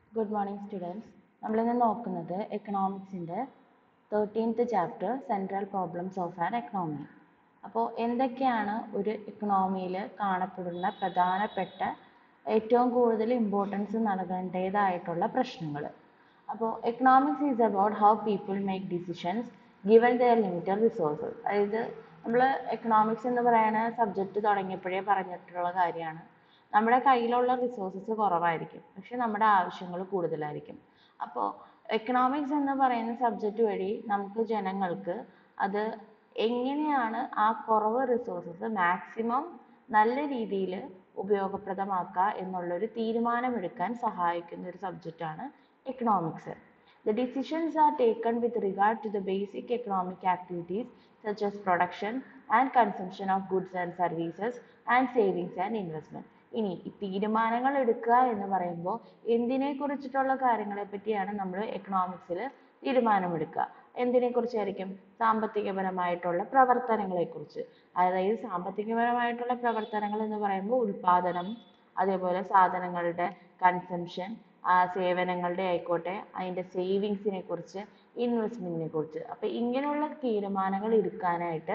Good morning students നമ്മളിന്ന് നോക്കുന്നത് എക്കണോമിക്സിൻ്റെ thirteenth chapter central problems of an economy അപ്പോൾ എന്തൊക്കെയാണ് ഒരു എക്കണോമിയിൽ കാണപ്പെടുന്ന പ്രധാനപ്പെട്ട ഏറ്റവും കൂടുതൽ ഇമ്പോർട്ടൻസ് നൽകേണ്ടതായിട്ടുള്ള പ്രശ്നങ്ങൾ അപ്പോൾ economics is about how people make decisions given their limited resources അതായത് നമ്മൾ എക്കണോമിക്സ് എന്ന് പറയുന്ന സബ്ജക്റ്റ് തുടങ്ങിയപ്പോഴേ പറഞ്ഞിട്ടുള്ള കാര്യമാണ് നമ്മുടെ കയ്യിലുള്ള റിസോഴ്സസ് കുറവായിരിക്കും പക്ഷെ നമ്മുടെ ആവശ്യങ്ങൾ കൂടുതലായിരിക്കും അപ്പോൾ എക്കണോമിക്സ് എന്ന് പറയുന്ന സബ്ജക്റ്റ് വഴി നമുക്ക് ജനങ്ങൾക്ക് അത് എങ്ങനെയാണ് ആ കുറവ് റിസോഴ്സസ് മാക്സിമം നല്ല രീതിയിൽ ഉപയോഗപ്രദമാക്കുക എന്നുള്ളൊരു തീരുമാനമെടുക്കാൻ സഹായിക്കുന്ന ഒരു സബ്ജക്റ്റാണ് economics The decisions are taken with regard to the basic economic activities such as production and consumption of goods and services and savings and investment. ഇനി ഈ തീരുമാനങ്ങൾ എടുക്കുക എന്ന് പറയുമ്പോൾ എന്തിനെ കുറിച്ചിട്ടുള്ള കാര്യങ്ങളെ പറ്റിയാണ് നമ്മൾ എക്കണോമിക്സിൽ തീരുമാനമെടുക്കുക എന്തിനെ കുറിച്ചായിരിക്കും സാമ്പത്തികപരമായിട്ടുള്ള പ്രവർത്തനങ്ങളെ കുറിച്ച് അതായത് സാമ്പത്തികപരമായിട്ടുള്ള പ്രവർത്തനങ്ങൾ എന്ന് പറയുമ്പോൾ ഉൽപാദനം അതേപോലെ സാധനങ്ങളുടെ കൺസംഷൻ ആ സേവനങ്ങളുടെ ആയിക്കോട്ടെ അതിൻ്റെ സേവിങ്സിനെ കുറിച്ച് ഇൻവെസ്റ്റ്മെന്റിനെ കുറിച്ച് അപ്പൊ ഇങ്ങനെയുള്ള തീരുമാനങ്ങൾ എടുക്കാനായിട്ട്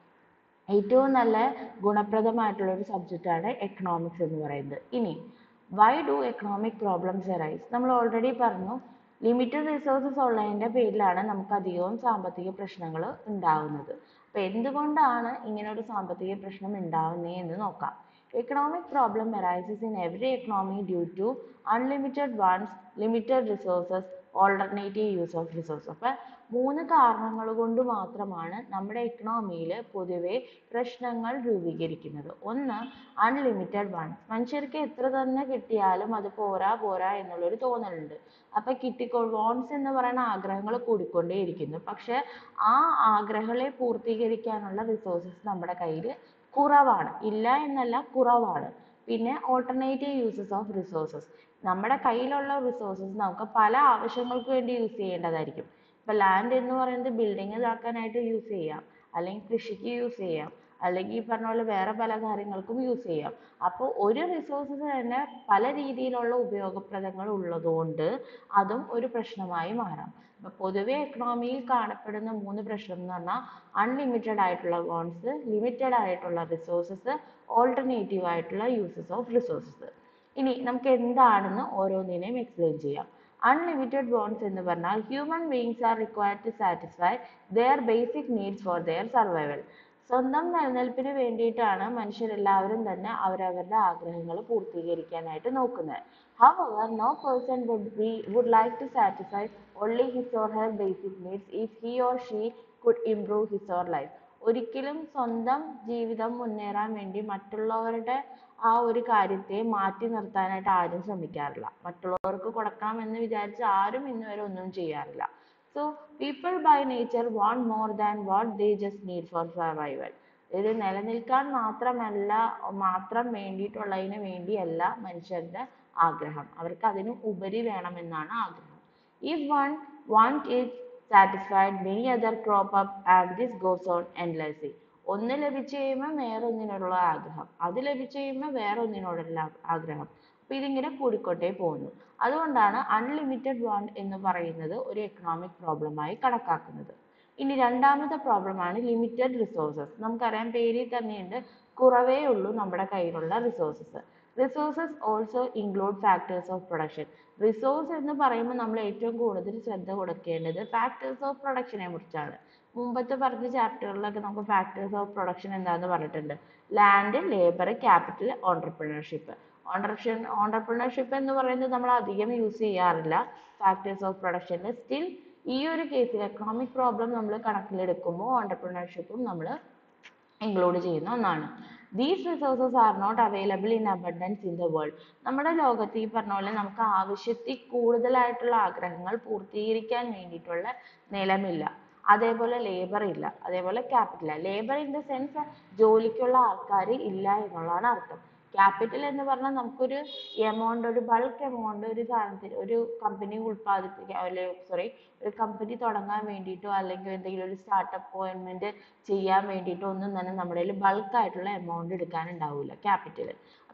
ഏറ്റവും നല്ല ഗുണപ്രദമായിട്ടുള്ള ഒരു സബ്ജക്റ്റ് ആണ് എക്കണോമിക്സ് എന്ന് പറയുന്നത് ഇനി why do economic problems arise നമ്മൾ ഓൾറെഡി പറഞ്ഞു ലിമിറ്റഡ് റിസോഴ്സസ് ഉള്ളതിൻ്റെ പേരിലാണ് നമുക്ക് അധികവും സാമ്പത്തിക പ്രശ്നങ്ങൾ ഉണ്ടാവുന്നത് അപ്പോൾ എന്തുകൊണ്ടാണ് ഇങ്ങനെ ഒരു സാമ്പത്തിക പ്രശ്നം ഉണ്ടാവുന്നത് എന്ന് നോക്കാം economic problem arises in every economy due to unlimited ones limited resources alternative use of resources അപ്പൊ മൂന്ന് കാരണങ്ങൾ കൊണ്ട് മാത്രമാണ് നമ്മുടെ എക്കണോമിയിൽ പൊതുവെ പ്രശ്നങ്ങൾ രൂപീകരിക്കുന്നത് ഒന്ന് അൺലിമിറ്റഡ് വൺസ് മനുഷ്യർക്ക് എത്ര തന്നെ കിട്ടിയാലും അത് പോരാ പോരാ എന്നുള്ളൊരു തോന്നലുണ്ട് അപ്പൊ കിട്ടിക്കോ വോൺസ് എന്ന് പറയുന്ന ആഗ്രഹങ്ങൾ കൂടിക്കൊണ്ടേയിരിക്കുന്നു പക്ഷെ ആ ആഗ്രഹങ്ങളെ പൂർത്തീകരിക്കാനുള്ള റിസോഴ്സസ് നമ്മുടെ കയ്യിൽ കുറവാണ് ഇല്ല എന്നല്ല കുറവാണ് പിന്നെ ഓൾട്ടർനേറ്റീവ് യൂസസ് ഓഫ് റിസോഴ്സസ് നമ്മുടെ കയ്യിലുള്ള റിസോഴ്സസ് നമുക്ക് പല ആവശ്യങ്ങൾക്ക് വേണ്ടി യൂസ് ചെയ്യേണ്ടതായിരിക്കും ഇപ്പൊ ലാൻഡ് എന്ന് പറയുന്നത് ബിൽഡിംഗ് ഇതാക്കാനായിട്ട് യൂസ് ചെയ്യാം അല്ലെങ്കിൽ കൃഷിക്ക് യൂസ് ചെയ്യാം അല്ലെങ്കിൽ ഈ പറഞ്ഞ പോലെ വേറെ പല കാര്യങ്ങൾക്കും യൂസ് ചെയ്യാം അപ്പോൾ ഒരു റിസോഴ്സസ് തന്നെ പല രീതിയിലുള്ള ഉപയോഗപ്രദങ്ങൾ ഉള്ളതുകൊണ്ട് അതും ഒരു പ്രശ്നമായി മാറാം അപ്പൊ പൊതുവെ എക്കണോമിയിൽ കാണപ്പെടുന്ന മൂന്ന് പ്രശ്നം എന്ന് പറഞ്ഞാൽ അൺലിമിറ്റഡ് ആയിട്ടുള്ള വോൺസ് ലിമിറ്റഡ് ആയിട്ടുള്ള റിസോഴ്സസ് ഓൾട്ടർനേറ്റീവ് ആയിട്ടുള്ള യൂസസ് ഓഫ് റിസോഴ്സസ് ഇനി നമുക്ക് എന്താണെന്ന് ഓരോന്നിനെയും എക്സ്പ്ലെയിൻ ചെയ്യാം അൺലിമിറ്റഡ് വോൺസ് എന്ന് പറഞ്ഞാൽ human beings are required to satisfy their basic needs for their survival സ്വന്തം നിലനിൽപ്പിന് വേണ്ടിയിട്ടാണ് മനുഷ്യരെല്ലാവരും തന്നെ അവരവരുടെ ആഗ്രഹങ്ങൾ പൂർത്തീകരിക്കാനായിട്ട് നോക്കുന്നത് However, no person would be would like to satisfy only his or her basic needs if he or she could improve his or life. ഒരിക്കലും സ്വന്തം ജീവിതം മുന്നേറാൻ വേണ്ടി മറ്റുള്ളവരുടെ ആ ഒരു കാര്യത്തെ മാറ്റി നിർത്താനായിട്ട് ആരും ശ്രമിക്കാറില്ല മറ്റുള്ളവർക്ക് കൊടുക്കാം എന്ന് വിചാരിച്ച് ആരും ഇന്ന് വരെ ഒന്നും ചെയ്യാറില്ല so people by nature want more than what they just need for survival ഇത് നിലനിൽക്കാൻ മാത്രമല്ല മാത്രം വേണ്ടിയിട്ടുള്ളതിന് വേണ്ടിയല്ല മനുഷ്യരുടെ ആഗ്രഹം അവർക്ക് അതിന് ഉപരി വേണമെന്നാണ് ആഗ്രഹം if one want is satisfied many other crop up and this goes on endlessly ഒന്ന് ലഭിച്ചു കഴിയുമ്പോൾ വേറൊന്നിനോടുള്ള ആഗ്രഹം അത് ലഭിച്ചു കഴിയുമ്പോൾ വേറൊന്നിനോടുള്ള ആഗ്രഹം അപ്പൊ ഇതിങ്ങനെ കൂടിക്കൊണ്ടേ പോകുന്നു അതുകൊണ്ടാണ് അൺലിമിറ്റഡ് വാണ്ട് എന്ന് പറയുന്നത് ഒരു എക്കണോമിക് പ്രോബ്ലമായി കണക്കാക്കുന്നത് ഇനി രണ്ടാമത്തെ പ്രോബ്ലമാണ് ലിമിറ്റഡ് റിസോഴ്സസ് നമുക്കറിയാം പേരിൽ തന്നെയുണ്ട് കുറവേ ഉള്ളൂ നമ്മുടെ കയ്യിലുള്ള resources resources also include factors of production resource എന്ന് പറയുമ്പോൾ നമ്മൾ ഏറ്റവും കൂടുതൽ ശ്രദ്ധ കൊടുക്കേണ്ടത് ഫാക്ടേഴ്സ് ഓഫ് പ്രൊഡക്ഷനെ കുറിച്ചാണ് മുമ്പത്തെ പറഞ്ഞ ചാപ്റ്ററുകളിലൊക്കെ നമുക്ക് ഫാക്ടേഴ്സ് ഓഫ് പ്രൊഡക്ഷൻ എന്താന്ന് പറഞ്ഞിട്ടുണ്ട് ലാൻഡ് ലേബർ ക്യാപിറ്റൽ ഓണ്ടർപ്രണർഷിപ്പ് ഓണ്ടർഷൻ ഓണ്ടർപ്രണർഷിപ്പ് എന്ന് പറയുന്നത് നമ്മൾ അധികം യൂസ് ചെയ്യാറില്ല ഫാക്ടേഴ്സ് ഓഫ് പ്രൊഡക്ഷനിൽ സ്റ്റിൽ ഈ ഒരു കേസിൽ എക്കണോമിക് പ്രോബ്ലം നമ്മൾ കണക്കിലെടുക്കുമ്പോൾ ഓണ്ടർപ്രണർഷിപ്പും നമ്മൾ ഇൻക്ലൂഡ് ചെയ്യുന്ന ഒന്നാണ് these resources are not available in abundance in the world നമ്മുടെ ലോകത്ത് ഈ പറഞ്ഞ പോലെ നമുക്ക് ആവശ്യത്തിൽ കൂടുതലായിട്ടുള്ള ആഗ്രഹങ്ങൾ പൂർത്തീകരിക്കാൻ വേണ്ടിയിട്ടുള്ള നിലമില്ല അതേപോലെ ലേബർ ഇല്ല അതേപോലെ capital labour in the sense ജോലിക്കുള്ള ആൾക്കാർ ഇല്ല എന്നുള്ളതാണ് അർത്ഥം ക്യാപിറ്റൽ എന്ന് പറഞ്ഞാൽ നമുക്കൊരു എമൗണ്ട് ഒരു ബൾക്ക് എമൗണ്ട് ഒരു സാധനത്തിന് ഒരു കമ്പനി ഉൽപ്പാദിപ്പിക്കാൻ അല്ലെങ്കിൽ സോറി ഒരു കമ്പനി തുടങ്ങാൻ വേണ്ടിയിട്ടോ അല്ലെങ്കിൽ എന്തെങ്കിലും ഒരു സ്റ്റാർട്ടപ്പ് അപ്പോയിൻമെന്റ് ചെയ്യാൻ വേണ്ടിയിട്ടോ ഒന്നും തന്നെ നമ്മുടെ കയ്യിൽ ബൾക്ക് ആയിട്ടുള്ള എമൗണ്ട് എടുക്കാൻ ഉണ്ടാവില്ല ക്യാപിറ്റൽ അപ്പൊ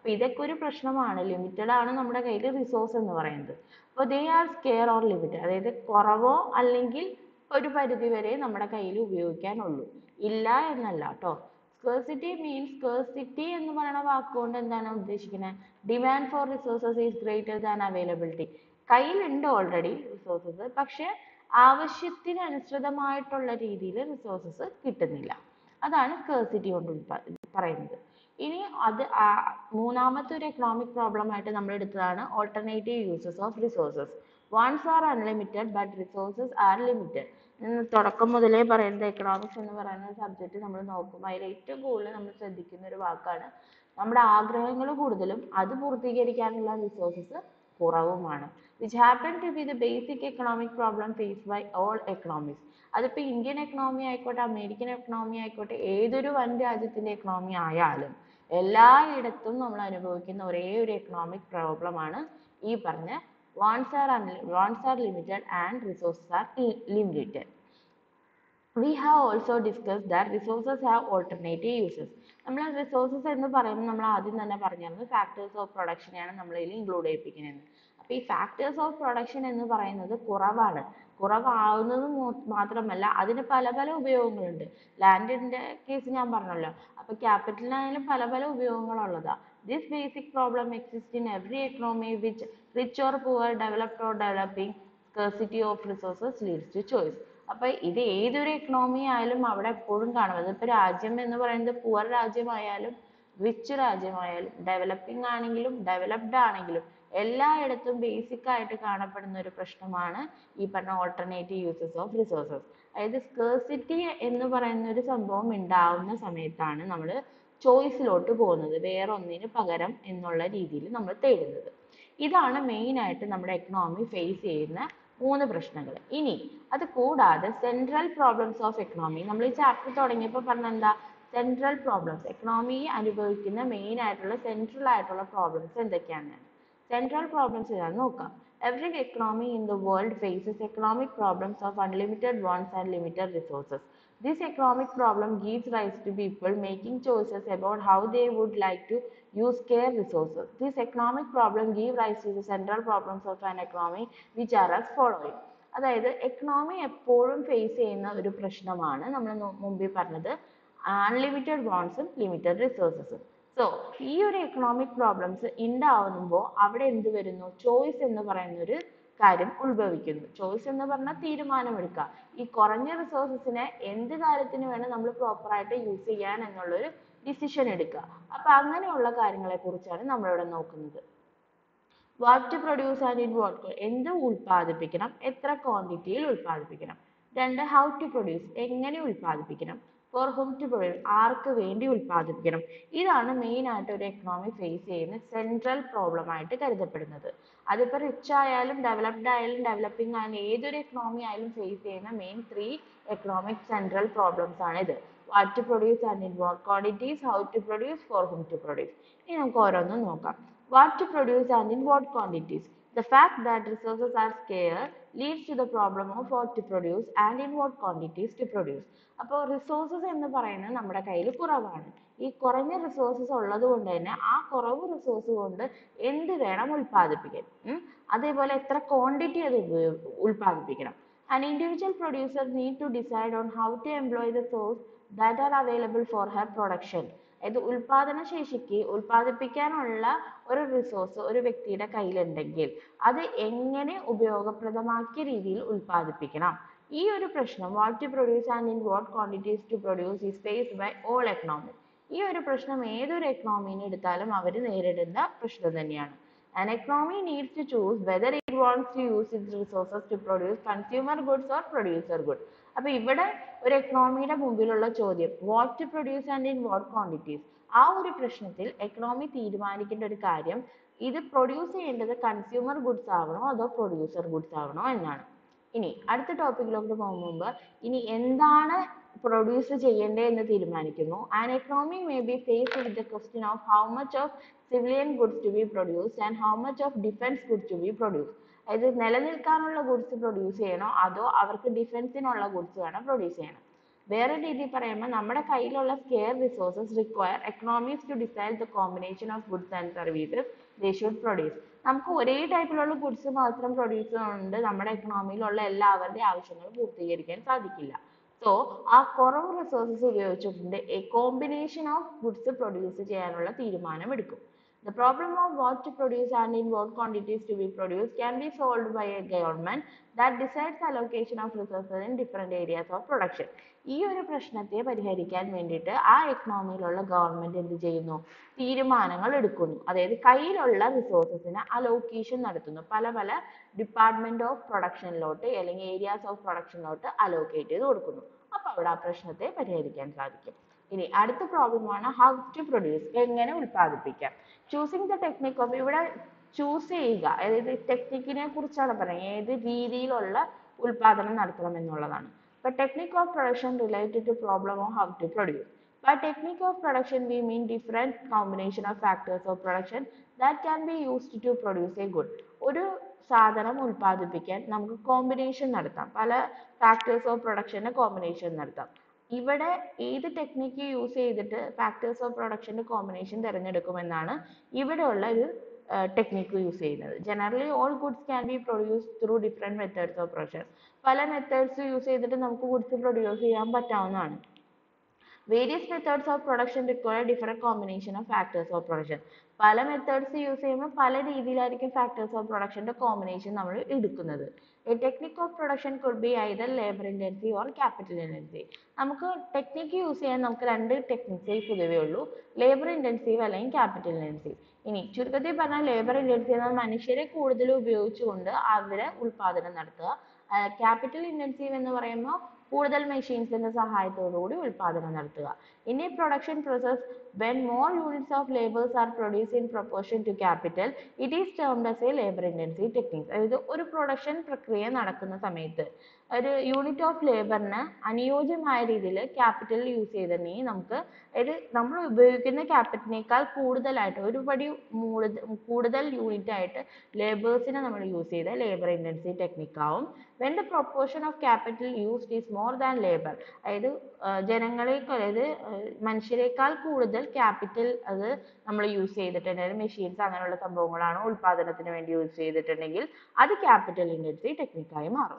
അപ്പൊ ഇതൊക്കെ ഒരു പ്രശ്നമാണ് ലിമിറ്റഡ് ആണ് നമ്മുടെ കയ്യിൽ റിസോഴ്സ് എന്ന് പറയുന്നത് അപ്പോൾ they are scarce or limited അതായത് കുറവോ അല്ലെങ്കിൽ ഒരു പരിധി വരെ നമ്മുടെ കയ്യിൽ ഉപയോഗിക്കാനുള്ളൂ ഇല്ല എന്നല്ല കേട്ടോ സ്കേഴ്സിറ്റി മീൻസ് സ്കേഴ്സിറ്റി എന്ന് പറയുന്ന വാക്കുകൊണ്ട് എന്താണ് ഉദ്ദേശിക്കുന്നത് demand for resources is greater than availability കയ്യിലുണ്ട് ഓൾറെഡി റിസോഴ്സസ് പക്ഷെ ആവശ്യത്തിന് അനുസൃതമായിട്ടുള്ള രീതിയിൽ റിസോഴ്സസ് കിട്ടുന്നില്ല അതാണ് സ്കേഴ്സിറ്റി കൊണ്ട് ഉൾപ്പ- പറയുന്നത് ഇനി അത് ആ- മൂന്നാമത്തെ ഒരു എക്കണോമിക് പ്രോബ്ലം ആയിട്ട് നമ്മൾ എടുത്തതാണ് alternative uses of resources wants are unlimited but resources are limited തുടക്കം മുതലേ പറയുന്നത് എക്കണോമിക്സ് എന്ന് പറയുന്ന സബ്ജക്റ്റ് നമ്മൾ നോക്കുമ്പോൾ അതിൽ ഏറ്റവും കൂടുതൽ നമ്മൾ ശ്രദ്ധിക്കുന്ന ഒരു വാക്കാണ് നമ്മുടെ ആഗ്രഹങ്ങൾ കൂടുതലും അത് പൂർത്തീകരിക്കാനുള്ള റിസോഴ്സസ് കുറവുമാണ് which happen to be the basic economic problem faced by all economics അതിപ്പോൾ ഇന്ത്യൻ എക്കണോമി ആയിക്കോട്ടെ അമേരിക്കൻ എക്കണോമി ആയിക്കോട്ടെ ഏതൊരു വൻ രാജ്യത്തിൻ്റെ എക്കണോമി ആയാലും എല്ലായിടത്തും നമ്മൾ അനുഭവിക്കുന്ന ഒരേ ഒരു എക്കണോമിക് പ്രോബ്ലമാണ് ഈ പറഞ്ഞ wants are unli- wants are limited and resources are li- limited. We have also discussed that resources have alternative uses. നമ്മൾ റിസോഴ്സസ് എന്ന് പറയുമ്പോൾ നമ്മൾ ആദ്യം തന്നെ പറഞ്ഞിരുന്നു ഫാക്ടേഴ്സ് ഓഫ് പ്രൊഡക്ഷനെയാണ് നമ്മൾ ഇതിൽ ഇൻക്ലൂഡ് ചെയ്യിപ്പിക്കുന്നത് അപ്പോൾ ഈ ഫാക്ടേഴ്സ് ഓഫ് പ്രൊഡക്ഷൻ എന്ന് പറയുന്നത് കുറവാണ് കുറവാവുന്നത് മൂ- മാത്രമല്ല അതിന് പല പല ഉപയോഗങ്ങളുണ്ട് ലാൻഡിന്റെ കേസ് ഞാൻ പറഞ്ഞല്ലോ അപ്പോൾ ക്യാപിറ്റലിനായാലും പല പല ഉപയോഗങ്ങളുള്ളതാണ് this basic problem exist in every economy which rich or poor developed or developing scarcity of resources leads to choice അപ്പൊ ഇത് ഏതൊരു എക്കണോമി ആയാലും അവിടെ എപ്പോഴും കാണും അതിപ്പോ രാജ്യം എന്ന് പറയുന്നത് പുവർ രാജ്യമായാലും റിച്ച് രാജ്യമായാലും ഡെവലപ്പിംഗ് ആണെങ്കിലും ഡെവലപ്ഡ് ആണെങ്കിലും എല്ലായിടത്തും ബേസിക് ആയിട്ട് കാണപ്പെടുന്ന ഒരു പ്രശ്നമാണ് ഈ പറഞ്ഞ ഓൾട്ടർനേറ്റീവ് യൂസസ് ഓഫ് റിസോഴ്സസ് അതായത് സ്കേഴ്സിറ്റി എന്ന് പറയുന്ന ഒരു സംഭവം ഉണ്ടാവുന്ന സമയത്താണ് നമ്മൾ ചോയ്സിലോട്ട് പോകുന്നത് വേറെ ഒന്നിന് പകരം എന്നുള്ള രീതിയിൽ നമ്മൾ തേടുന്നത് ഇതാണ് മെയിൻ ആയിട്ട് നമ്മുടെ എക്കണോമി ഫേസ് ചെയ്യുന്ന മൂന്ന് പ്രശ്നങ്ങൾ ഇനി അത് കൂടാതെ സെൻട്രൽ പ്രോബ്ലംസ് ഓഫ് എക്കണോമി നമ്മൾ ഈ ചാപ്റ്റർ തുടങ്ങിയപ്പോൾ പറഞ്ഞ എന്താ സെൻട്രൽ പ്രോബ്ലംസ് എക്കണോമി അനുഭവിക്കുന്ന മെയിൻ ആയിട്ടുള്ള സെൻട്രൽ ആയിട്ടുള്ള പ്രോബ്ലംസ് എന്തൊക്കെയാണ് സെൻട്രൽ പ്രോബ്ലംസ് ഏതാണെന്ന് നോക്കാം every economy in the world faces economic problems of unlimited wants and limited resources This economic problem gives rise to people making choices about how they would like to use scarce resources. This economic problem gives rise to the central problems of an economy which are as following. അതായത് economy എപ്പോഴും face ചെയ്യുന്ന ഒരു പ്രശ്നമാണ് നമ്മൾ മുമ്പിൽ പറഞ്ഞത് unlimited വാണ്ട്സും limited റിസോഴ്സസും സോ ഈ ഒരു എക്കണോമിക് പ്രോബ്ലംസ് ഉണ്ടാവുമ്പോൾ അവിടെ എന്ത് വരുന്നു ചോയ്സ് എന്ന് പറയുന്ന ഒരു കാര്യം ഉത്ഭവിക്കുന്നു ചോയ്സ് എന്ന് പറഞ്ഞാൽ തീരുമാനമെടുക്കുക ഈ കുറഞ്ഞ റിസോഴ്സസിനെ എന്ത് കാര്യത്തിന് വേണം നമ്മൾ പ്രോപ്പർ ആയിട്ട് യൂസ് ചെയ്യാൻ എന്നുള്ളൊരു ഡിസിഷൻ എടുക്കുക അപ്പൊ അങ്ങനെയുള്ള കാര്യങ്ങളെ കുറിച്ചാണ് നമ്മളിവിടെ നോക്കുന്നത് what to produce and in what എന്ത് ഉൽപ്പാദിപ്പിക്കണം എത്ര ക്വാണ്ടിറ്റിയിൽ ഉൽപ്പാദിപ്പിക്കണം രണ്ട് ഹൗ ടു പ്രൊഡ്യൂസ് എങ്ങനെ ഉൽപ്പാദിപ്പിക്കണം ഫോർ ഹും ടു പ്രൊഡ്യൂസ് ആർക്ക് വേണ്ടി ഉൽപ്പാദിപ്പിക്കണം ഇതാണ് മെയിൻ ആയിട്ട് ഒരു എക്കണോമി ഫേസ് ചെയ്യുന്ന സെൻട്രൽ പ്രോബ്ലം ആയിട്ട് കരുതപ്പെടുന്നത് അതിപ്പോൾ റിച്ച് ആയാലും ഡെവലപ്ഡ് ആയാലും ഡെവലപ്പിംഗ് ആയാലും ഏതൊരു എക്കണോമി ആയാലും ഫേസ് ചെയ്യുന്ന main three economic central problems ആണ് ഇത് what to produce and in what quantities how to produce for whom to produce ഇനി നമുക്ക് ഓരോന്നും നോക്കാം what to produce and in what quantities. The fact that resources are scarce leads to the problem of what to produce and in what quantities to produce. അപ്പോൾ resources എന്ന് പറയുന്നത് നമ്മുടെ കയ്യിൽ കുറവാണ് ഈ കുറഞ്ഞ റിസോഴ്സസ് ഉള്ളത് കൊണ്ട് തന്നെ ആ കുറവ് റിസോഴ്സ് കൊണ്ട് എന്ത് വേണം ഉൽപ്പാദിപ്പിക്കാൻ ഉം. അതേപോലെ എത്ര ക്വാണ്ടിറ്റി അത് ഉപയോ- ഉൽപ്പാദിപ്പിക്കണം An individual producer need to decide on how to employ the source that are available for her production. അതായത് ഉൽപാദന ശേഷിക്ക് ഉൽപ്പാദിപ്പിക്കാനുള്ള ഒരു റിസോഴ്സ് ഒരു വ്യക്തിയുടെ കയ്യിലുണ്ടെങ്കിൽ അത് എങ്ങനെ ഉപയോഗപ്രദമാക്കിയ രീതിയിൽ ഉൽപ്പാദിപ്പിക്കണം ഈ ഒരു പ്രശ്നം what to produce and in what quantities to produce is faced by all economy ഈ ഒരു പ്രശ്നം ഏതൊരു എക്കണോമിനെ എടുത്താലും അവർ നേരിടുന്ന പ്രശ്നം തന്നെയാണ് An economy needs to choose whether it wants to use its resources to produce consumer goods or producer goods. അപ്പൊ ഇവിടെ ഒരു എക്കണോമിയുടെ മുമ്പിലുള്ള ചോദ്യം what to produce and in what quantities ആ ഒരു പ്രശ്നത്തിൽ എക്കണോമി തീരുമാനിക്കേണ്ട ഒരു കാര്യം ഇത് പ്രൊഡ്യൂസ് ചെയ്യേണ്ടത് കൺസ്യൂമർ ഗുഡ്സ് ആവണോ അതോ പ്രൊഡ്യൂസർ ഗുഡ്സ് ആവണോ എന്നാണ് ഇനി അടുത്ത ടോപ്പിക്കിലോട്ട് പോകും മുമ്പ് ഇനി എന്താണ് പ്രൊഡ്യൂസ് ചെയ്യേണ്ടത് എന്ന് തീരുമാനിക്കുന്നു an economy may be faced with the question of how much of civilian goods to be produced and how much of defence goods to be produce അതായത് നിലനിൽക്കാനുള്ള ഗുഡ്സ് പ്രൊഡ്യൂസ് ചെയ്യണോ അതോ അവർക്ക് ഡിഫൻസിനുള്ള ഗുഡ്സ് വേണം പ്രൊഡ്യൂസ് ചെയ്യണം വേറെ രീതിയിൽ പറയുമ്പോൾ നമ്മുടെ കയ്യിലുള്ള scarce resources require economies to decide the combination of goods and services they should produce നമുക്ക് ഒരേ ടൈപ്പിലുള്ള ഗുഡ്സ് മാത്രം പ്രൊഡ്യൂസ് ചെയ്യുന്നത് നമ്മുടെ എക്കണോമിയിലുള്ള എല്ലാവരുടെയും ആവശ്യങ്ങൾ പൂർത്തീകരിക്കാൻ സാധിക്കില്ല സോ ആ കുറവ് റിസോഴ്സസ് ഉപയോഗിച്ചുകൊണ്ട് a combination of goods produce ചെയ്യാനുള്ള തീരുമാനം എടുക്കും The problem of what to produce and in what quantities to be produced can be solved by a government that decides allocation of resources in different areas of production. ഈ ഒരു പ്രശ്നത്തെ പരിഹരിക്കാൻ വേണ്ടിയിട്ട് ആ എക്കണോമിയിലുള്ള government എന്ത് ചെയ്യുന്നു തീരുമാനങ്ങൾ എടുക്കുന്നു അതായത് കയ്യിലുള്ള റിസോഴ്സസിന് അലോക്കേഷൻ നടത്തുന്നു പല പല ഡിപ്പാർട്ട്മെന്റ് ഓഫ് പ്രൊഡക്ഷനിലോട്ട് അല്ലെങ്കിൽ ഏരിയാസ് ഓഫ് പ്രൊഡക്ഷനിലോട്ട് അലോക്കേറ്റ് ചെയ്ത് കൊടുക്കുന്നു അപ്പൊ അവിടെ ആ പ്രശ്നത്തെ പരിഹരിക്കാൻ സാധിക്കും ഇനി അടുത്ത പ്രോബ്ലമാണ് ഹൗ ടു പ്രൊഡ്യൂസ് എങ്ങനെ ഉൽപ്പാദിപ്പിക്കാം ചൂസിങ് ദ ടെക്നിക് ഓഫ് ഇവിടെ ചൂസ് ചെയ്യുക അതായത് ടെക്നിക്കിനെ കുറിച്ചാണ് പറയുന്നത് ഏത് രീതിയിലുള്ള ഉൽപാദനം നടത്തണം എന്നുള്ളതാണ് ഇപ്പൊ technique of production related to problem of how to produce By technique of production, we mean different combination of factors of production that can be used to produce a good. ഒരു സാധനം ഉൽപ്പാദിപ്പിക്കാൻ നമുക്ക് കോമ്പിനേഷൻ നടത്താം പല factors of പ്രൊഡക്ഷന്റെ combination നടത്താം ഇവിടെ ഏത് ടെക്നിക്ക് യൂസ് ചെയ്തിട്ട് ഫാക്ടേഴ്സ് ഓഫ് പ്രൊഡക്ഷന്റെ കോമ്പിനേഷൻ തിരഞ്ഞെടുക്കുമെന്നാണ് ഇവിടെയുള്ള ഒരു ടെക്നിക്ക് യൂസ് ചെയ്യുന്നത് generally all goods can be produce through different methods of production പല മെത്തേഡ്സ് യൂസ് ചെയ്തിട്ട് നമുക്ക് ഗുഡ്സ് പ്രൊഡ്യൂസ് ചെയ്യാൻ പറ്റാവുന്നതാണ് various methods of production require different combination of factors of production പല മെത്തേഡ്സ് യൂസ് ചെയ്യുമ്പോൾ പല രീതിയിലായിരിക്കും ഫാക്ടേഴ്സ് ഓഫ് പ്രൊഡക്ഷൻ്റെ കോമ്പിനേഷൻ നമ്മൾ എടുക്കുന്നത് a technique of production could be either labour intensive or capital intensive നമുക്ക് ടെക്നിക്ക് യൂസ് ചെയ്യാൻ നമുക്ക് രണ്ട് ടെക്നിക്സേ പൊതുവേ ഉള്ളൂ ലേബർ ഇൻറ്റൻസീവ് അല്ലെങ്കിൽ ക്യാപിറ്റൽ ഇൻറ്റൻസീവ് ഇനി ചുരുക്കത്തിൽ പറഞ്ഞാൽ ലേബർ ഇൻറ്റൻസീവ് എന്നാൽ മനുഷ്യരെ കൂടുതൽ ഉപയോഗിച്ചുകൊണ്ട് അവരെ ഉൽപാദനം നടത്തുക ക്യാപിറ്റൽ ഇൻറ്റൻസീവ് എന്ന് പറയുമ്പോൾ കൂടുതൽ മെഷീൻസിന്റെ സഹായത്തോടുകൂടി ഉൽപാദനം നടത്തുക in a production process when more units of labors are produced in proportion to capital it is termed as a labor intensive technique അതായത് ഒരു പ്രൊഡക്ഷൻ പ്രക്രിയ നടക്കുന്ന സമയത്ത് ഒരു യൂണിറ്റ് ഓഫ് ലേബറിന് അനുയോജ്യമായ രീതിയിൽ ക്യാപിറ്റൽ യൂസ് ചെയ്തിട്ടുണ്ടെങ്കിൽ നമുക്ക് അതായത് നമ്മൾ ഉപയോഗിക്കുന്ന ക്യാപിറ്റലിനേക്കാൾ കൂടുതലായിട്ട് ഒരു പടി മൂടുത- കൂടുതൽ യൂണിറ്റ് ആയിട്ട് ലേബേഴ്സിനെ നമ്മൾ യൂസ് ചെയ്ത ലേബർ ഇൻറ്റൻസീവ് ടെക്നിക്ക് ആവും when the proportion of capital used is more than labor അതായത് ആഹ് ജനങ്ങളെ അതായത് ആഹ് മനുഷ്യരെക്കാൾ കൂടുതൽ ക്യാപിറ്റൽ അത് നമ്മൾ യൂസ് ചെയ്തിട്ടുണ്ടെങ്കിൽ മെഷീൻസ് അങ്ങനെയുള്ള സംഭവങ്ങളാണ് ഉൽപാദനത്തിന് വേണ്ടി യൂസ് ചെയ്തിട്ടുണ്ടെങ്കിൽ അത് ക്യാപിറ്റൽ ഇൻറ്റൻസീവ് ടെക്നിക്കായി മാറും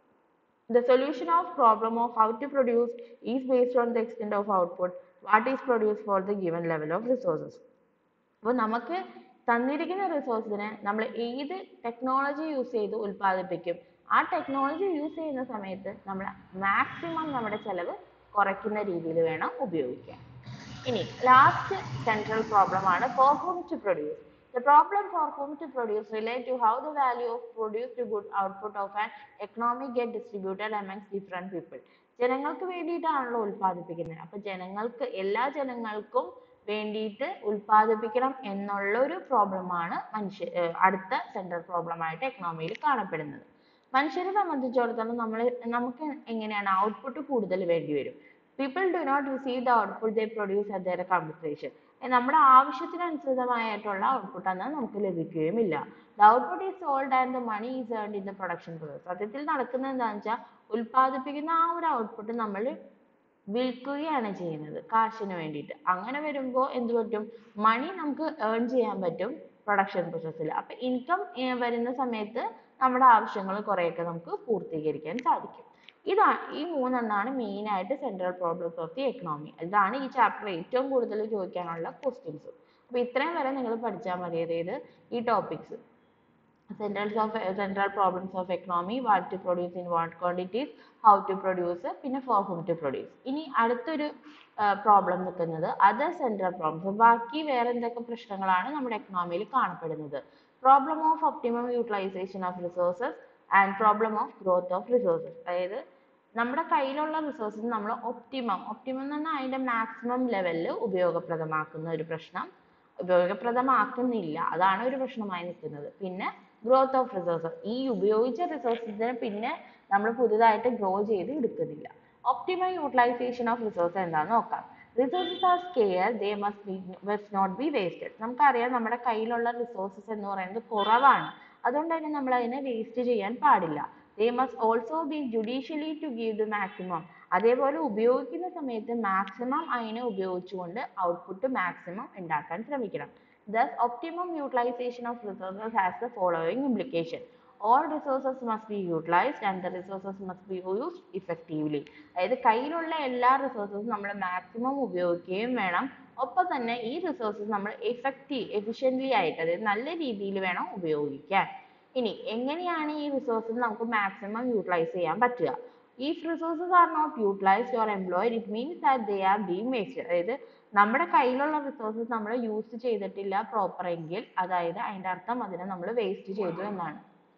The solution of problem of how to produce is based on the extent of output, what is produced for the given level of resources. അപ്പോൾ നമുക്ക് തന്നിരിക്കുന്ന റിസോഴ്സിനെ നമ്മൾ ഏത് ടെക്നോളജി യൂസ് ചെയ്ത് ഉൽപ്പാദിപ്പിക്കും ആ ടെക്നോളജി യൂസ് ചെയ്യുന്ന സമയത്ത് നമ്മൾ മാക്സിമം നമ്മുടെ ചെലവ് കുറയ്ക്കുന്ന രീതിയിൽ വേണം ഉപയോഗിക്കാൻ ഇനി ലാസ്റ്റ് സെൻട്രൽ പ്രോബ്ലം ആണ് for whom to produce the problem for whom to produce relate to how the value of produced good output of an economy get distributed amongst different people ജനങ്ങൾക്ക് വേണ്ടിയിട്ടാണല്ലോ ഉൽപ്പാദിപ്പിക്കുന്നത് അപ്പൊ ജനങ്ങൾക്ക് എല്ലാ ജനങ്ങൾക്കും വേണ്ടിയിട്ട് ഉൽപ്പാദിപ്പിക്കണം എന്നുള്ള ഒരു പ്രോബ്ലമാണ് മനുഷ്യ ഏർ അടുത്ത സെൻട്രൽ പ്രോബ്ലം ആയിട്ട് എക്കണോമിയിൽ കാണപ്പെടുന്നത് മനുഷ്യരെ സംബന്ധിച്ചിടത്തോളം നമ്മൾ നമുക്ക് എങ്ങനെയാണ് ഔട്ട്പുട്ട് കൂടുതൽ വേണ്ടി വരും people do not receive the output they produce at their compensation നമ്മുടെ ആവശ്യത്തിനനുസൃതമായിട്ടുള്ള ഔട്ട്പുട്ട് എന്നാൽ നമുക്ക് ലഭിക്കുകയുമില്ല the output is sold and the money is earned in the production process സത്യത്തിൽ നടക്കുന്നത് എന്താണെന്ന് വെച്ചാൽ ഉൽപ്പാദിപ്പിക്കുന്ന ആ ഒരു ഔട്ട്പുട്ട് നമ്മൾ വിൽക്കുകയാണ് ചെയ്യുന്നത് കാശിന് വേണ്ടിയിട്ട് അങ്ങനെ വരുമ്പോൾ എന്ത് പറ്റും മണി നമുക്ക് ഏൺ ചെയ്യാൻ പറ്റും പ്രൊഡക്ഷൻ പ്രോസസ്സിൽ അപ്പൊ ഇൻകം വരുന്ന സമയത്ത് നമ്മുടെ ആവശ്യങ്ങൾ കുറെയൊക്കെ നമുക്ക് പൂർത്തീകരിക്കാൻ സാധിക്കും ഇതാ ഈ മൂന്നെണ്ണമാണ് മെയിൻ ആയിട്ട് central problems of the economy ഇതാണ് ഈ ചാപ്റ്റർ ഏറ്റവും കൂടുതൽ ചോദിക്കാനുള്ള ക്വസ്റ്റ്യൻസ് അപ്പൊ ഇത്രയും വരെ നിങ്ങൾ പഠിച്ചാൽ മതി അതായത് ഈ topics centrals of central problems of economy what to produce in what quantities how to produce പിന്നെ ഫോർ ഹും ടു പ്രൊഡ്യൂസ് ഇനി അടുത്തൊരു പ്രോബ്ലം നിൽക്കുന്നത് അതർ സെൻട്രൽ പ്രോബ്ലംസ് ബാക്കി വേറെ എന്തൊക്കെ പ്രശ്നങ്ങളാണ് നമ്മുടെ എക്കണോമിയിൽ കാണപ്പെടുന്നത് problem of optimum utilisation of resources and problem of growth of resources അതായത് നമ്മുടെ കയ്യിലുള്ള റിസോഴ്സസ് നമ്മൾ ഒപ്റ്റിമം ഒപ്റ്റിമം എന്ന് പറഞ്ഞാൽ അതിന്റെ മാക്സിമം ലെവലിൽ ഉപയോഗപ്രദമാക്കുന്ന ഒരു പ്രശ്നം ഉപയോഗപ്രദമാക്കുന്നില്ല അതാണ് ഒരു പ്രശ്നമായി നിൽക്കുന്നത് പിന്നെ ഗ്രോത്ത് ഓഫ് റിസോഴ്സസ് ഈ ഉപയോഗിച്ച റിസോഴ്സസിനെ പിന്നെ നമ്മൾ പുതുതായിട്ട് ഗ്രോ ചെയ്ത് എടുക്കുന്നില്ല ഒപ്റ്റിമം യൂട്ടിലൈസേഷൻ ഓഫ് റിസോഴ്സ് എന്താണെന്ന് നോക്കാം resources are scarce they must be must not be wasted നമുക്കറിയാം നമ്മുടെ കയ്യിലുള്ള റിസോഴ്സസ് എന്ന് പറയുന്നത് കുറവാണ് അതുകൊണ്ട് തന്നെ നമ്മൾ അതിനെ വേസ്റ്റ് ചെയ്യാൻ പാടില്ല they must also be judicially to give the maximum അതേപോലെ ഉപയോഗിക്കുന്ന സമയത്ത് maximum അതിനെ ഉപയോഗിച്ചുകൊണ്ട് ഔട്ട്പുട്ട് maximum ഉണ്ടാക്കാൻ ശ്രമിക്കണം thus optimum utilization of resources has the following implication all resources must be utilized and the resources must be used effectively അതായത് കയ്യിലുള്ള എല്ലാ റിസോഴ്സസും നമ്മൾ മാക്സിമം ഉപയോഗിക്കുകയും വേണം ഒപ്പം തന്നെ ഈ റിസോഴ്സസ് നമ്മൾ എഫക്റ്റീവ് എഫിഷ്യൻ്റ്ലി ആയിട്ട് അതായത് നല്ല രീതിയിൽ വേണം ഉപയോഗിക്കാൻ ഇനി എങ്ങനെയാണ് ഈ റിസോഴ്സസ് നമുക്ക് മാക്സിമം യൂട്ടിലൈസ് ചെയ്യാൻ പറ്റുക if resources are not utilized or employed it means that they are being wasted അതായത് നമ്മുടെ കയ്യിലുള്ള റിസോഴ്സസ് നമ്മൾ യൂസ് ചെയ്തിട്ടില്ല പ്രോപ്പർ എങ്കിൽ അതായത് അതിന്റെ അർത്ഥം അതിനെ നമ്മൾ വേസ്റ്റ് ചെയ്തു എന്നാണ്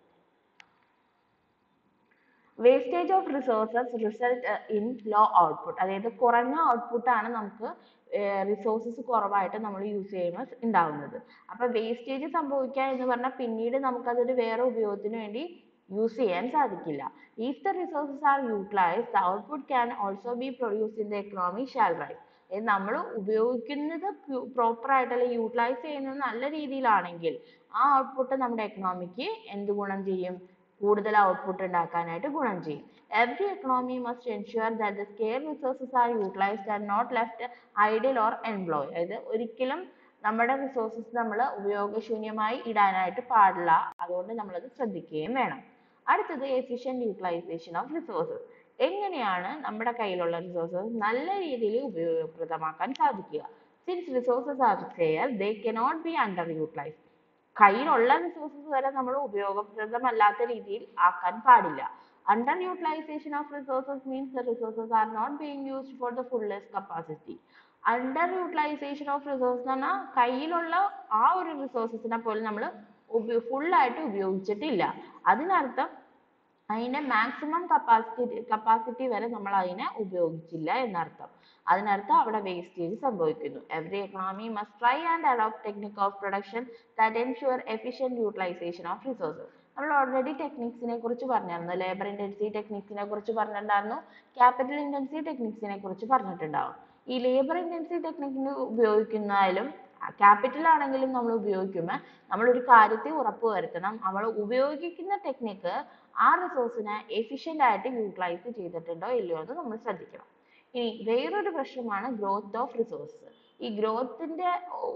wastage of resources result in low output അതായത് കുറഞ്ഞ ഔട്ട്പുട്ട് ആണ് നമുക്ക് റിസോഴ്സസ് കുറവായിട്ട് നമ്മൾ യൂസ് ചെയ്യുമ്പോൾ ഉണ്ടാവുന്നത് അപ്പോൾ വേസ്റ്റേജ് സംഭവിക്കുക എന്ന് പറഞ്ഞാൽ പിന്നീട് നമുക്കതൊരു വേറെ ഉപയോഗത്തിന് വേണ്ടി യൂസ് ചെയ്യാൻ സാധിക്കില്ല if the resources are utilized the output can also be produced in the economy shall rise നമ്മൾ ഉപയോഗിക്കുന്നത് പ്രോപ്പർ ആയിട്ട് അല്ലെങ്കിൽ യൂട്ടിലൈസ് ചെയ്യുന്നത് നല്ല രീതിയിലാണെങ്കിൽ ആ ഔട്ട്പുട്ട് നമ്മുടെ എക്കണോമിക്ക് എന്ത് ഗുണം ചെയ്യും കൂടുതൽ ഔട്ട്പുട്ട് ഉണ്ടാക്കാനായിട്ട് ഗുണം ചെയ്യും every economy must ensure that the scarce resources are utilized and not left idle or employed അതായത് ഒരിക്കലും നമ്മുടെ റിസോഴ്സസ് നമ്മൾ ഉപയോഗശൂന്യമായി ഇടാനായിട്ട് പാടില്ല അതുകൊണ്ട് നമ്മളത് ശ്രദ്ധിക്കുകയും വേണം അടുത്തത് efficient utilization of resources എങ്ങനെയാണ് നമ്മുടെ കയ്യിലുള്ള റിസോഴ്സസ് നല്ല രീതിയിൽ ഉപയോഗപ്രദമാക്കാൻ സാധിക്കുക since resources are scarce they cannot be underutilized കയ്യിലുള്ള റിസോഴ്സസ് വരെ നമ്മൾ ഉപയോഗപ്രദമല്ലാത്ത രീതിയിൽ ആക്കാൻ പാടില്ല underutilization of resources means the resources are not being used for the fullest capacity underutilization of resources എന്ന് പറഞ്ഞാൽ കയ്യിലുള്ള ആ ഒരു റിസോഴ്സസിനെ പോലും നമ്മൾ full ആയിട്ട് ഉപയോഗിച്ചിട്ടില്ല അതിനർത്ഥം അതിന്റെ മാക്സിമം കപ്പാസിറ്റി കപ്പാസിറ്റി വരെ നമ്മൾ അതിനെ ഉപയോഗിച്ചില്ല എന്നർത്ഥം അതിനർത്ഥം അവിടെ വേസ്റ്റേജ് സംഭവിക്കുന്നു every economy must try and adopt technique of production that ensure efficient utilisation of resources നമ്മൾ ഓൾറെഡി ടെക്നിക്സിനെ കുറിച്ച് പറഞ്ഞിരുന്നു ലേബർ ഇന്റൻസീവ് ടെക്നിക്സിനെ കുറിച്ച് പറഞ്ഞിട്ടുണ്ടായിരുന്നു ക്യാപിറ്റൽ ഇന്റൻസീവ് ടെക്നിക്സിനെ കുറിച്ച് പറഞ്ഞിട്ടുണ്ടാവും ഈ ലേബർ ഇന്റൻസീവ് ടെക്നിക്കിന് ഉപയോഗിക്കുന്നതിലും ക്യാപിറ്റൽ ആണെങ്കിലും നമ്മൾ ഉപയോഗിക്കുമ്പോൾ നമ്മൾ ഒരു കാര്യത്തെ ഉറപ്പ് വരുത്തണം നമ്മൾ ഉപയോഗിക്കുന്ന ടെക്നിക്ക് ആ റിസോഴ്സിനെ എഫിഷ്യൻ്റ് ആയിട്ട് യൂട്ടിലൈസ് ചെയ്തിട്ടുണ്ടോ ഇല്ലയോ എന്ന് നമ്മൾ ശ്രദ്ധിക്കണം ഇനി വേറൊരു പ്രശ്നമാണ് ഗ്രോത്ത് ഓഫ് റിസോഴ്സ് ഈ ഗ്രോത്തിന്റെ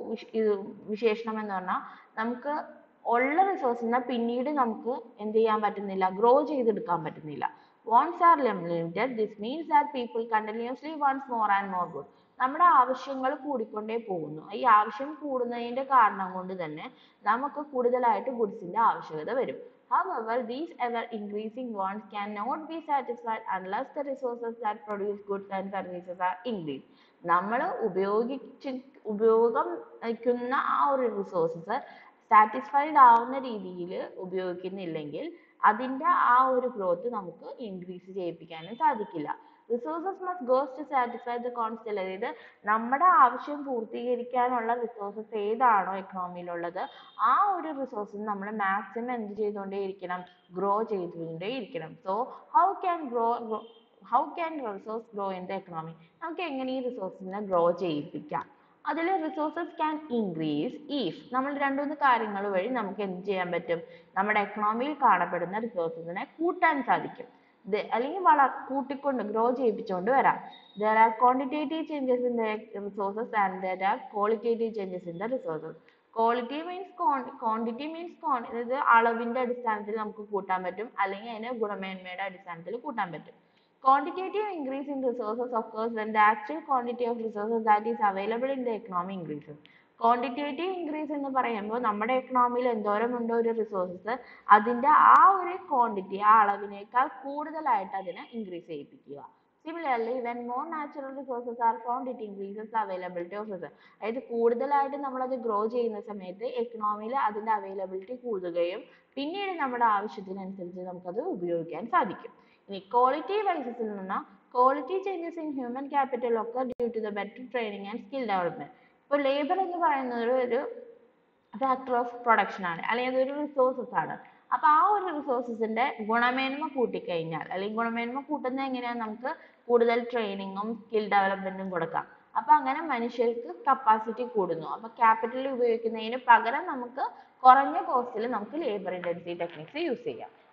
വിശേഷണം എന്ന് പറഞ്ഞാൽ നമുക്ക് ഉള്ള റിസോഴ്സിനെ പിന്നീട് നമുക്ക് എന്ത് ചെയ്യാൻ പറ്റുന്നില്ല ഗ്രോ ചെയ്തെടുക്കാൻ പറ്റുന്നില്ല wants are limited this means that people continuously wants more and more goods നമ്മുടെ ആവശ്യങ്ങൾ കൂടിക്കൊണ്ടേ പോകുന്നു ഈ ആവശ്യം കൂടുന്നതിന്റെ കാരണം കൊണ്ട് തന്നെ നമുക്ക് കൂടുതലായിട്ട് ഗുഡ്സിന്റെ ആവശ്യകത വരും However, these ever increasing wants cannot be satisfied unless the resources that produce goods and services are increased. നമ്മൾ ഉപയോഗിച്ച് ഉപയോഗിക്കുന്ന ആ ഒരു റിസോഴ്സസ് സാറ്റിസ്ഫൈഡ് ആവുന്ന രീതിയിൽ ഉപയോഗിക്കുന്നില്ലെങ്കിൽ അതിന്റെ ആ ഒരു ഗ്രോത്ത് നമുക്ക് ഇൻക്രീസ് ചെയ്യിപ്പിക്കാനും സാധിക്കില്ല resources must goes to satisfy the constant അതായത് നമ്മുടെ ആവശ്യം പൂർത്തീകരിക്കാനുള്ള റിസോഴ്സസ് ഏതാണോ എക്കണോമിയിലുള്ളത് ആ ഒരു റിസോഴ്സിന് നമ്മൾ മാക്സിമം എന്ത് ചെയ്തുകൊണ്ടേയിരിക്കണം ഗ്രോ ചെയ്തുകൊണ്ടേയിരിക്കണം so how can grow how can resource grow in the economy നമുക്ക് എങ്ങനെ ഈ റിസോഴ്സിനെ ഗ്രോ ചെയ്യിപ്പിക്കാം അതിൽ റിസോഴ്സസ് ക്യാൻ ഇൻക്രീസ് ഇഫ് നമ്മൾ രണ്ടുമൂന്ന് കാര്യങ്ങൾ വഴി നമുക്ക് എന്ത് ചെയ്യാൻ പറ്റും നമ്മുടെ എക്കണോമിയിൽ കാണപ്പെടുന്ന റിസോഴ്സസിനെ കൂട്ടാൻ സാധിക്കും അല്ലെങ്കിൽ വള കൂട്ടിക്കൊണ്ട് ഗ്രോ ചെയ്യിപ്പിച്ചുകൊണ്ട് വരാം there are quantitative changes in the resources and there are qualitative changes in the resources quality means quantity means അതായത് അളവിന്റെ അടിസ്ഥാനത്തിൽ നമുക്ക് കൂട്ടാൻ പറ്റും അല്ലെങ്കിൽ അതിനെ ഗുണമേന്മയുടെ അടിസ്ഥാനത്തിൽ കൂട്ടാൻ പറ്റും quantitative increase in resources occurs when the actual quantity of resources that is available in the economy increases quantitative increase എന്ന് പറയുമ്പോൾ നമ്മുടെ എക്കണോമിയിൽ എന്തോരം ഉണ്ടോ ഒരു റിസോഴ്സസ് അതിന്റെ ആ ഒരു ക്വാണ്ടിറ്റി ആ അളവിനേക്കാൾ കൂടുതലായിട്ട് അതിനെ ഇൻക്രീസ് ചെയ്യിപ്പിക്കുക similarly when more natural resources are found it increases availability of resource അതായത് കൂടുതലായിട്ട് നമ്മളത് ഗ്രോ ചെയ്യുന്ന സമയത്ത് എക്കണോമിയിൽ അതിന്റെ അവൈലബിലിറ്റി കൂടുകയും പിന്നീട് നമ്മുടെ ആവശ്യത്തിനനുസരിച്ച് നമുക്കത് ഉപയോഗിക്കാൻ സാധിക്കും ഇനി ക്വാളിറ്റി വൈസസിൽ നിന്ന് quality changes in human capital ഒക്കെ due to the better training and skill development ഇപ്പോൾ ലേബർ എന്ന് പറയുന്നത് ഒരു ഫാക്ടർ ഓഫ് പ്രൊഡക്ഷൻ ആണ് അല്ലെങ്കിൽ അതൊരു റിസോഴ്സസ് ആണ് അപ്പൊ ആ ഒരു റിസോഴ്സസിന്റെ ഗുണമേന്മ കൂട്ടിക്കഴിഞ്ഞാൽ അല്ലെങ്കിൽ ഗുണമേന്മ കൂട്ടുന്നത് എങ്ങനെയാണ് നമുക്ക് കൂടുതൽ ട്രെയിനിങ്ങും സ്കിൽ ഡെവലപ്മെന്റും കൊടുക്കാം അപ്പൊ അങ്ങനെ മനുഷ്യർക്ക് കപ്പാസിറ്റി കൂടുന്നു അപ്പൊ ക്യാപിറ്റൽ ഉപയോഗിക്കുന്നതിന് പകരം നമുക്ക് കുറഞ്ഞ കോസ്റ്റിൽ നമുക്ക് ലേബർ ഇന്റൻസീവ് ടെക്നിക്സ് യൂസ് ചെയ്യാം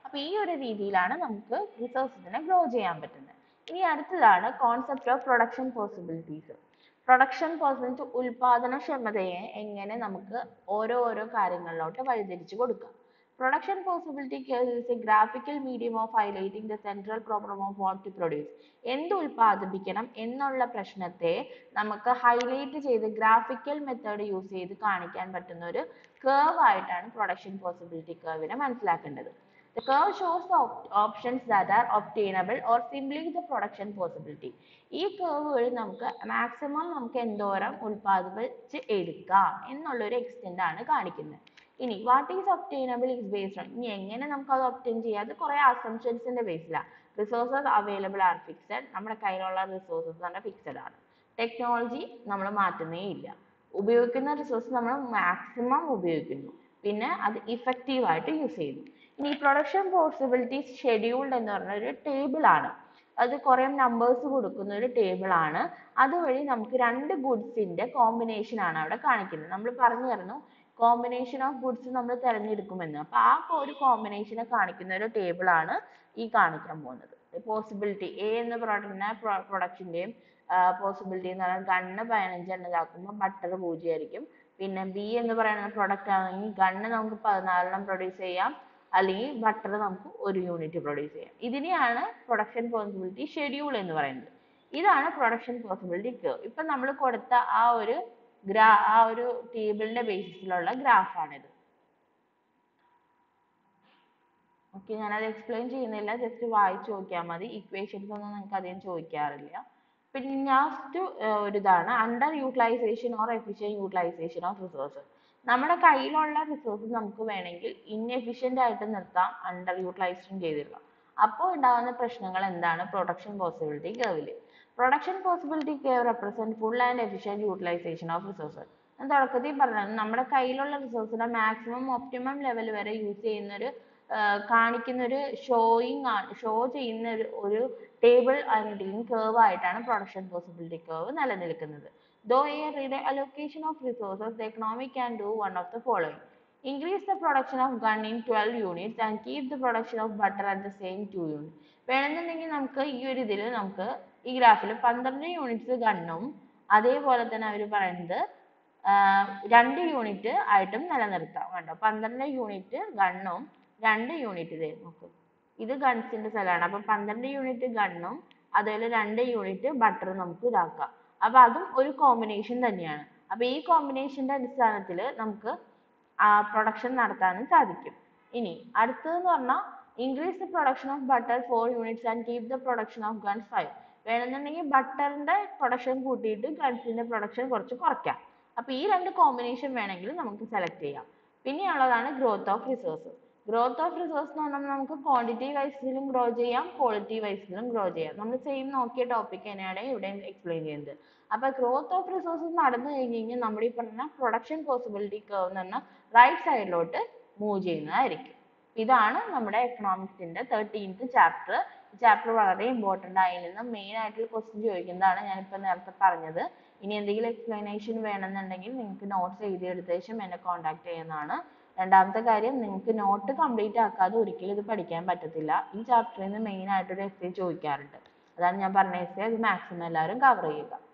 അപ്പോൾ ഈ ഒരു രീതിയിലാണ് നമുക്ക് റിസോഴ്സസിനെ ഗ്രോ ചെയ്യാൻ പറ്റുന്നത് ഇനി അടുത്തതാണ് concept of production possibilities production possibility ഉൽപാദനക്ഷമതയെ എങ്ങനെ നമുക്ക് ഓരോ ഓരോ കാര്യങ്ങളിലോട്ട് വഴിതിരിച്ചു കൊടുക്കാം production possibility is a graphical medium of highlighting the central problem of what to produce എന്ത് ഉൽപ്പാദിപ്പിക്കണം എന്നുള്ള പ്രശ്നത്തെ നമുക്ക് ഹൈലൈറ്റ് ചെയ്ത് ഗ്രാഫിക്കൽ മെത്തേഡ് യൂസ് ചെയ്ത് കാണിക്കാൻ പറ്റുന്ന ഒരു കേർവ് ആയിട്ടാണ് പ്രൊഡക്ഷൻ പോസിബിലിറ്റി കേർവിനെ മനസ്സിലാക്കേണ്ടത് The curve shows the op options that are obtainable or simply the production possibility. ഈ curve വഴി നമുക്ക് maximum നമുക്ക് എന്തോരം ഉൽപ്പാദിപ്പിച്ച് എടുക്കാം എന്നുള്ള ഒരു extent ആണ് കാണിക്കുന്നത്. ഇനി what is obtainable is based on ഇനി എങ്ങനെ നമുക്ക് അത് obtain ചെയ്യാം അത് കുറേ assumptions ന്റെ base ലാ resources available are fixed നമ്മുടെ കയ്യിലുള്ള resources തന്നെ fixed ആണ് ടെക്നോളജി നമ്മൾ മാറ്റുന്നേ ഇല്ല ഉപയോഗിക്കുന്ന റിസോഴ്സ് നമ്മൾ മാക്സിമം ഉപയോഗിക്കുന്നു പിന്നെ അത് ഇഫക്റ്റീവ് ആയിട്ട് യൂസ് ചെയ്യുന്നു ഇനി പ്രൊഡക്ഷൻ പോസിബിലിറ്റീസ് ഷെഡ്യൂൾഡ് എന്ന് പറഞ്ഞ ഒരു ടേബിൾ ആണ് അത് കുറേ നമ്പേഴ്സ് കൊടുക്കുന്ന ഒരു ടേബിൾ ആണ് അതുവഴി നമുക്ക് രണ്ട് ഗുഡ്സിന്റെ കോമ്പിനേഷൻ ആണ് അവിടെ കാണിക്കുന്നത് നമ്മൾ പറഞ്ഞായിരുന്നു കോമ്പിനേഷൻ ഓഫ് ഗുഡ്സ് നമ്മൾ തിരഞ്ഞെടുക്കുമെന്ന് അപ്പൊ ആ ഒരു കോമ്പിനേഷനെ കാണിക്കുന്ന ഒരു ടേബിൾ ആണ് ഈ കാണിക്കാൻ പോകുന്നത് പോസിബിലിറ്റി എ എന്ന പ്രോഡക്റ്റിനെ പ്രൊഡക്ഷന്റെയും പോസിബിലിറ്റി എന്ന് പറയുന്നത് ഗണ്ണ് പതിനഞ്ചെണ്ണം ഇതാക്കുമ്പോൾ ബട്ടർ പൂജ്യമായിരിക്കും പിന്നെ ബി എന്ന് പറയുന്ന പ്രൊഡക്റ്റ് ആണെങ്കിൽ ഗണ്ണ് നമുക്ക് പതിനാലെണ്ണം പ്രൊഡ്യൂസ് ചെയ്യാം അല്ലെങ്കിൽ ബട്ടർ നമുക്ക് ഒരു യൂണിറ്റ് പ്രൊഡ്യൂസ് ചെയ്യാം ഇതിനെയാണ് പ്രൊഡക്ഷൻ പോസിബിലിറ്റി ഷെഡ്യൂൾ എന്ന് പറയുന്നത് ഇതാണ് പ്രൊഡക്ഷൻ പോസിബിലിറ്റി കർവ് ഇപ്പൊ നമ്മൾ കൊടുത്ത ആ ഒരു ഗ്രാ ആ ഒരു ടേബിളിന്റെ ബേസിസിലുള്ള ഗ്രാഫാണിത് ഓക്കെ ഞാനത് എക്സ്പ്ലെയിൻ ചെയ്യുന്നില്ല ജസ്റ്റ് വായിച്ചു നോക്കിയാൽ മതി ഇക്വേഷൻസ് ഒന്നും നിങ്ങൾക്ക് അധികം ചോദിക്കാറില്ല പിന്നെ ലാസ്റ്റ് ഒരു ഇതാണ് under utilisation or efficient utilisation of resources നമ്മുടെ കയ്യിലുള്ള റിസോഴ്സസ് നമുക്ക് വേണമെങ്കിൽ ഇൻഎഫിഷ്യൻ്റ് ആയിട്ട് നിർത്താം അണ്ടർ യൂട്ടിലൈസേഷൻ ചെയ്തിടാം അപ്പോൾ ഉണ്ടാകുന്ന പ്രശ്നങ്ങൾ എന്താണ് പ്രൊഡക്ഷൻ പോസിബിലിറ്റി കേർവിൽ production possibility curve represent full and efficient utilisation of resources ഞാൻ തുടക്കത്തിൽ പറഞ്ഞത് നമ്മുടെ കയ്യിലുള്ള റിസോഴ്സിനെ മാക്സിമം ഒപ്റ്റിമം ലെവൽ വരെ യൂസ് ചെയ്യുന്ന ഒരു കാണിക്കുന്ന ഒരു ഷോയിങ് ആണ് ഷോ ചെയ്യുന്ന ഒരു ഒരു ടേബിൾ അല്ലെങ്കിൽ കേർവ് ആയിട്ടാണ് പ്രൊഡക്ഷൻ പോസിബിലിറ്റി കേർവ് നിലനിൽക്കുന്നത് Though a reallocation of resources, the economy can do one of the following. Increase the production of gun in 12 units and keep the production of butter at the same 2 units. വേണമെന്നുണ്ടെങ്കിൽ നമുക്ക് ഈ ഒരു ഇതിൽ നമുക്ക് ഈ ഗ്രാഫിൽ പന്ത്രണ്ട് യൂണിറ്റ്സ് ഗണ്ണും അതേപോലെ തന്നെ അവർ പറയുന്നത് രണ്ട് യൂണിറ്റ് ആയിട്ടും നിലനിർത്താം കണ്ടോ പന്ത്രണ്ട് യൂണിറ്റ് ഗണ്ണും രണ്ട് യൂണിറ്റ് ഇതേ നോക്കും ഇത് ഗൺസിന്റെ സ്ഥലമാണ് അപ്പം പന്ത്രണ്ട് യൂണിറ്റ് ഗണ്ണും അതുപോലെ രണ്ട് യൂണിറ്റ് ബട്ടറും നമുക്ക് ഇതാക്കാം അപ്പൊ അതും ഒരു കോമ്പിനേഷൻ തന്നെയാണ് അപ്പൊ ഈ കോമ്പിനേഷന്റെ അടിസ്ഥാനത്തിൽ നമുക്ക് പ്രൊഡക്ഷൻ നടത്താനും സാധിക്കും ഇനി അടുത്തതെന്ന് പറഞ്ഞാൽ increase the production of butter four units and keep the production of guns five വേണമെന്നുണ്ടെങ്കിൽ ബട്ടറിന്റെ പ്രൊഡക്ഷൻ കൂട്ടിയിട്ട് ഗൺസിന്റെ പ്രൊഡക്ഷൻ കുറച്ച് കുറയ്ക്കാം അപ്പൊ ഈ രണ്ട് കോമ്പിനേഷൻ വേണമെങ്കിൽ നമുക്ക് സെലക്ട് ചെയ്യാം പിന്നെയുള്ളതാണ് growth of resources growth of resource എന്ന് പറഞ്ഞാൽ നമുക്ക് ക്വാണ്ടിറ്റി വൈസിലും ഗ്രോ ചെയ്യാം ക്വാളിറ്റി വൈസിലും ഗ്രോ ചെയ്യാം നമ്മൾ സെയിം നോക്കിയ ടോപ്പിക് തന്നെയാണ് ഇവിടെ എക്സ്പ്ലെയിൻ ചെയ്യുന്നത് അപ്പൊ ഗ്രോത്ത് ഓഫ് റിസോഴ്സസ് നടന്നു കഴിഞ്ഞ് കഴിഞ്ഞാൽ നമ്മുടെ ഈ പറഞ്ഞ പ്രൊഡക്ഷൻ പോസിബിലിറ്റി കർവ് എന്ന് പറഞ്ഞാൽ റൈറ്റ് സൈഡിലോട്ട് മൂവ് ചെയ്യുന്നതായിരിക്കും ഇതാണ് നമ്മുടെ എക്കണോമിക്സിന്റെ തേർട്ടീൻത്ത് ചാപ്റ്റർ ഈ ചാപ്റ്റർ വളരെ ഇമ്പോർട്ടൻ്റ് ആയി നിന്ന് മെയിൻ ആയിട്ടുള്ള ക്വസ്റ്റ്യൻ ചോദിക്കുന്നതാണ് ഞാനിപ്പോൾ നേരത്തെ പറഞ്ഞത് ഇനി എന്തെങ്കിലും എക്സ്പ്ലനേഷൻ വേണമെന്നുണ്ടെങ്കിൽ നിങ്ങൾക്ക് നോട്ട്സ് എഴുതിയെടുത്ത ശേഷം എന്നെ കോൺടാക്ട് ചെയ്യുന്നതാണ് രണ്ടാമത്തെ കാര്യം നിങ്ങൾക്ക് നോട്ട് കംപ്ലീറ്റ് ആക്കാതെ ഒരിക്കലും ഇത് പഠിക്കാൻ പറ്റത്തില്ല ഈ ചാപ്റ്ററിൽ നിന്ന് മെയിൻ ആയിട്ടൊരു എസ്സേ ചോദിക്കാറുണ്ട് അതാണ് ഞാൻ പറഞ്ഞ എസ്സേ അത് മാക്സിമം എല്ലാവരും കവർ ചെയ്യുക